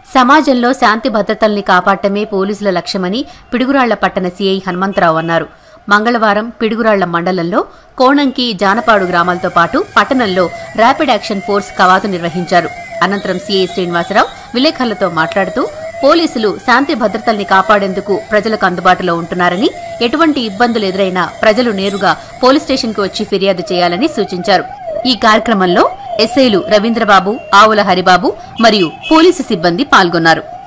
సమాజంలో శాంతి భద్రతల్ని కాపాడటమే పోలీసుల లక్ష్యమని పిడుగురాళ్ల పట్టణ సీఐ హనుమంతరావు అన్నారు మంగళవారం పిడుగురాళ్ల మండలంలో కోణంకి జానపాడు గ్రామాలతో పాటు పట్టణంలో ర్యాపిడ్ యాక్షన్ ఫోర్స్ కవాతు నిర్వహించారు అనంతరం సీఐ శ్రీనివాసరావు విలేకరులతో మాట్లాడుతూ పోలీసులు శాంతి భద్రతల్ని కాపాడేందుకు ప్రజలకు అందుబాటులో ఉంటున్నారని ఎటువంటి ఇబ్బందులు ఎదురైనా ప్రజలు నేరుగా పోలీస్ స్టేషన్కు వచ్చి ఫిర్యాదు చేయాలని సూచించారు ఈ కార్యక్రమంలో ఎస్ఐలు రవీంద్రబాబు ఆవుల హరిబాబు మరియు పోలీసు సిబ్బంది పాల్గొన్నారు